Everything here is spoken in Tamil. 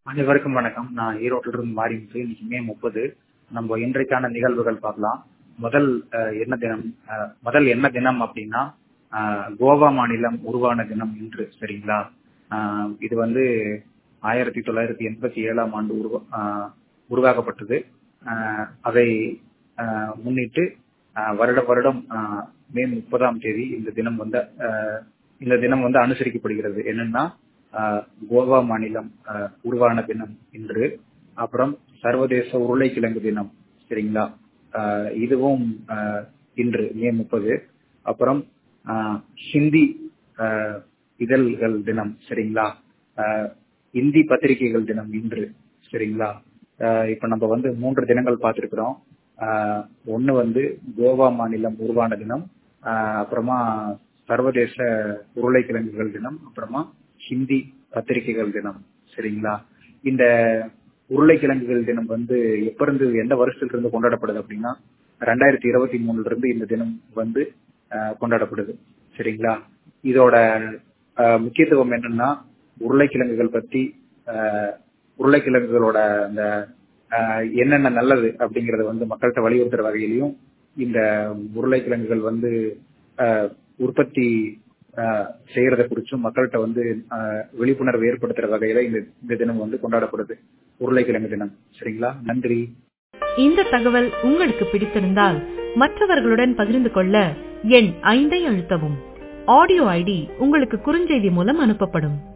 அனைவருக்கும் வணக்கம் நான் ஈரோட்டில இருந்து மாறிமுத்து இன்னைக்கு மே முப்பது நம்ம இன்றைக்கான நிகழ்வுகள் பார்க்கலாம் முதல் அஹ், என்ன தினம் அஹ், முதல் என்ன தினம் அப்படின்னா அஹ், கோவா மாநிலம் உருவான தினம் இன்று சரிங்களா அஹ், இது வந்து ஆயிரத்தி தொள்ளாயிரத்தி எண்பத்தி ஏழாம் ஆண்டு உருவா அஹ், உருவாக்கப்பட்டது அஹ், அதை அஹ், முன்னிட்டு அஹ், வருட வருடம் அஹ், மே முப்பதாம் தேதி இந்த தினம் வந்து அஹ், இந்த தினம் வந்து அனுசரிக்கப்படுகிறது என்னன்னா அஹ், கோவா மாநிலம் அஹ், உருவான தினம் இன்று அப்புறம் சர்வதேச உருளைக்கிழங்கு தினம் சரிங்களா அஹ், இதுவும் அஹ், இன்று மே முப்பது அப்புறம் அஹ், ஹிந்தி அஹ், இதழ்கள் தினம் சரிங்களா அஹ், இந்தி பத்திரிகைகள் தினம் இன்று சரிங்களா அஹ், இப்ப நம்ம வந்து மூன்று தினங்கள் பார்த்திருக்கிறோம் ஆஹ் ஒண்ணு வந்து கோவா மாநிலம் உருவான தினம் ஆஹ் அப்புறமா சர்வதேச உருளைக்கிழங்குகள் தினம் அப்புறமா ஹிந்தி பத்திரிகைகள் தினம் சரிங்களா இந்த உருளைக்கிழங்குகள் தினம் வந்து எப்ப இருந்து எந்த வருஷத்துல இருந்து கொண்டாடப்படுது அப்படின்னா ரெண்டாயிரத்தி இருபத்தி மூணுல இருந்து இந்த தினம் வந்து ஆஹ் கொண்டாடப்படுது சரிங்களா இதோட ஆஹ் முக்கியத்துவம் என்னன்னா உருளைக்கிழங்குகள் பத்தி ஆஹ் உருளைக்கிழங்குகளோட அந்த ஆஹ் என்னென்ன நல்லது அப்படிங்கறத வந்து மக்கள்கிட்ட வலியுறுத்துற வகையிலையும் இந்த உருளைக்கிழங்குகள் வந்து ஆஹ் உற்பத்தி ஆஹ் செய்யறத குறிச்சும் மக்கள்கிட்ட வந்து ஆஹ் விழிப்புணர்வு ஏற்படுத்துற வகையில இந்த இந்த தினம் வந்து கொண்டாடப்படுது உருளைக்கிழங்கு தினம் சரிங்களா நன்றி இந்த தகவல் உங்களுக்கு பிடித்திருந்தால் மற்றவர்களுடன் பகிர்ந்து கொள்ள எண் ஐந்தை அழுத்தவும் ஆடியோ ஐடி உங்களுக்கு குறுஞ்செய்தி மூலம் அனுப்பப்படும்